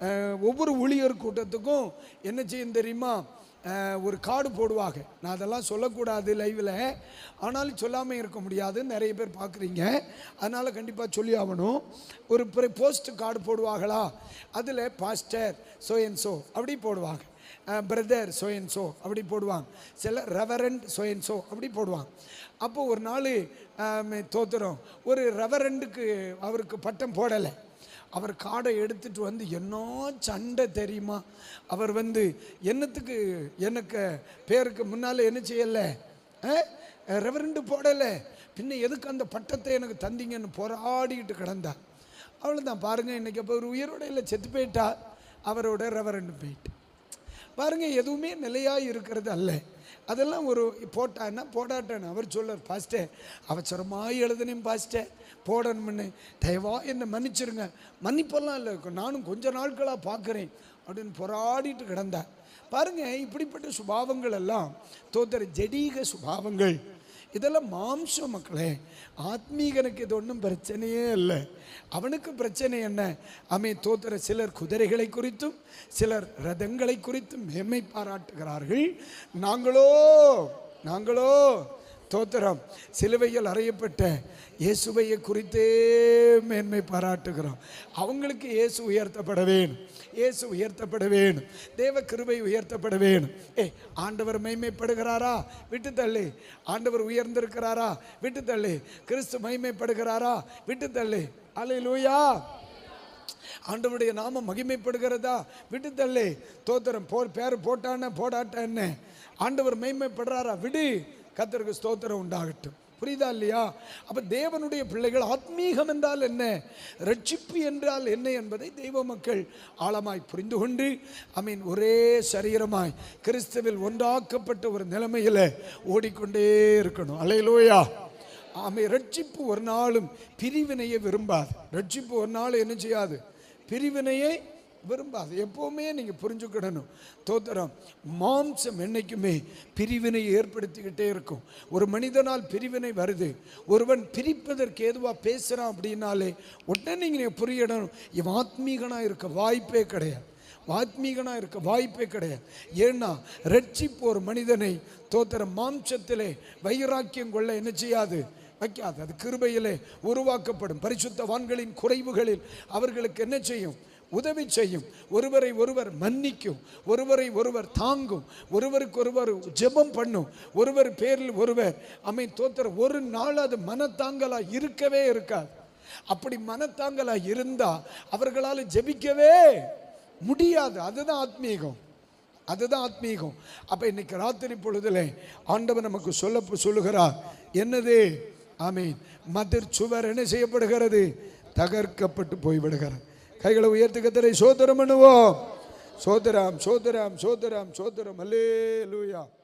அஹ், ஒவ்வொரு ஊழியர் கூட்டத்துக்கும் என்ன செய்யும் தெரியுமா அஹ், ஒரு கார்டு போடுவாங்க நான் அதெல்லாம் சொல்லக்கூடாது லைவில் ஆனாலும் சொல்லாமல் இருக்க முடியாது நிறைய பேர் பார்க்குறீங்க அதனால் கண்டிப்பாக சொல்லி ஆகணும் ஒரு போஸ்ட் கார்டு போடுவாங்களா அதில் பாஸ்டர் சோ அண்ட் சோ அப்படி போடுவாங்க பிரதர் சோ அண்ட் சோ அப்படி போடுவாங்க சில ரெவரண்ட் சோ அண்ட் சோ அப்படி போடுவாங்க அப்போ ஒரு நாள் தோத்துறோம் ஒரு ரெவரண்டுக்கு அவருக்கு பட்டம் போடலை அவர் காடை எடுத்துட்டு வந்து என்ன சண்டை தெரியுமா அவர் வந்து என்னத்துக்கு எனக்கு பேருக்கு முன்னால் என்ன செய்யலை ரெவரண்டு போடலை பின்ன எதுக்கு அந்த பட்டத்தை எனக்கு தந்தீங்கன்னு போராடிக்கிட்டு கிடந்தார் அவ்வளோதான் பாருங்கள் இன்னைக்கு அப்போ ஒரு உயிரோட இல்லை செத்து போயிட்டா அவரோட ரெவரண்டு போயிட்டு பாருங்க எதுவுமே நிலையாக இருக்கிறது அல்ல அதெல்லாம் ஒரு போட்டான்னா போடாட்டான்னு அவர் சொல்லார் பாஸ்டே அவசரமாக எழுதுனேன் பாஸ்டே போடணும்னு தயவா என்னை மன்னிச்சிருங்க மன்னிப்பெல்லாம் இல்லை நானும் கொஞ்ச நாட்களாக பார்க்குறேன் அப்படின்னு போராடிட்டு கிடந்தார் பாருங்க இப்படிப்பட்ட சுபாவங்கள் எல்லாம் தோத்தர ஜடீக சுபாவங்கள் இதெல்லாம் மாம்ச மக்களே ஆத்மீகனுக்கு இது ஒன்றும் பிரச்சனையே இல்லை அவனுக்கு பிரச்சனை என்ன அமை தோத்துற சிலர் குதிரைகளை குறித்தும் சிலர் ரதங்களை குறித்தும் மேன்மை பாராட்டுகிறார்கள் நாங்களோ நாங்களோ தோத்திரம் சிலுவையில் அறையப்பட்ட இயேசுவையை குறித்தே மேன்மை பாராட்டுகிறோம் அவங்களுக்கு இயேசு உயர்த்தப்பட வேணும் இயேசு உயர்த்தப்பட வேணும் தேவ கிருபை உயர்த்தப்பட வேணும் ஏ ஆண்டவர் மைமைப்படுகிறாரா விட்டு தள்ளு ஆண்டவர் உயர்ந்திருக்கிறாரா விட்டு தள்ளு கிறிஸ்து மைமைப்படுகிறாரா விட்டு தள்ளு அல்லேலூயா ஆண்டவருடைய நாமம் மகிமைப்படுகிறதா விட்டு தள்ளு தோத்திரம் போ பேர் போட்டான போடாட்டான்னு ஆண்டவர் மைமைப்படுறாரா விடு கத்தருக்கு ஸ்தோத்திரம் உண்டாகட்டும் புரியுதா இல்லையா அப்ப தேவனுடைய பிள்ளைகள் ஆத்மீகம் என்றால் என்ன ரட்சிப்பு என்றால் என்ன என்பதை தெய்வ மக்கள் ஆழமாய் புரிந்து கொண்டு ஐ மீன் ஒரே சரீரமாய் கிறிஸ்துவில் ஒன்றாக்கப்பட்ட ஒரு நிலைமையில ஓடிக்கொண்டே இருக்கணும் அலையிலோயா ஆமை ரட்சிப்பு ஒரு நாளும் பிரிவினையை விரும்பாது ரட்சிப்பு ஒரு நாள் என்ன செய்யாது பிரிவினையை விரும்பாது எப்போவுமே நீங்கள் புரிஞ்சுக்கிடணும் தோத்திரம் மாம்சம் என்னைக்குமே பிரிவினை ஏற்படுத்திக்கிட்டே இருக்கும் ஒரு மனிதனால் பிரிவினை வருது ஒருவன் பிரிப்பதற்கு ஏதுவாக பேசுகிறான் அப்படின்னாலே உடனே நீங்கள் புரியணும் இவன் ஆத்மீகனாக இருக்க வாய்ப்பே கிடையாது ஆத்மீகனாக இருக்க வாய்ப்பே கிடையாது ஏன்னா ரட்சிப்பு ஒரு மனிதனை தோத்திர மாம்சத்திலே வைராக்கியம் கொள்ள என்ன செய்யாது வைக்காது அது கிருபையிலே உருவாக்கப்படும் பரிசுத்தவான்களின் குறைவுகளில் அவர்களுக்கு என்ன செய்யும் உதவி செய்யும் ஒருவரை ஒருவர் மன்னிக்கும் ஒருவரை ஒருவர் தாங்கும் ஒருவருக்கு ஒருவர் ஜெபம் பண்ணும் ஒருவர் பேரில் ஒருவர் அமை தோத்திர ஒரு நாள் அது மனத்தாங்கலா இருக்கவே இருக்காது அப்படி மனத்தாங்கலா இருந்தா அவர்களால் ஜெபிக்கவே முடியாது அதுதான் ஆத்மீகம் அதுதான் ஆத்மீகம் அப்ப இன்னைக்கு ராத்திரி பொழுதுல ஆண்டவர் நமக்கு சொல்ல சொல்லுகிறார் என்னது ஆமீன் மதிர் சுவர் என்ன செய்யப்படுகிறது தகர்க்கப்பட்டு போய்விடுகிறது கைகளை உயர்த்து கத்தரை சோதரம் பண்ணுவோம் சோதராம் சோதராம் சோதராம் சோதரம் அல்லே லூயா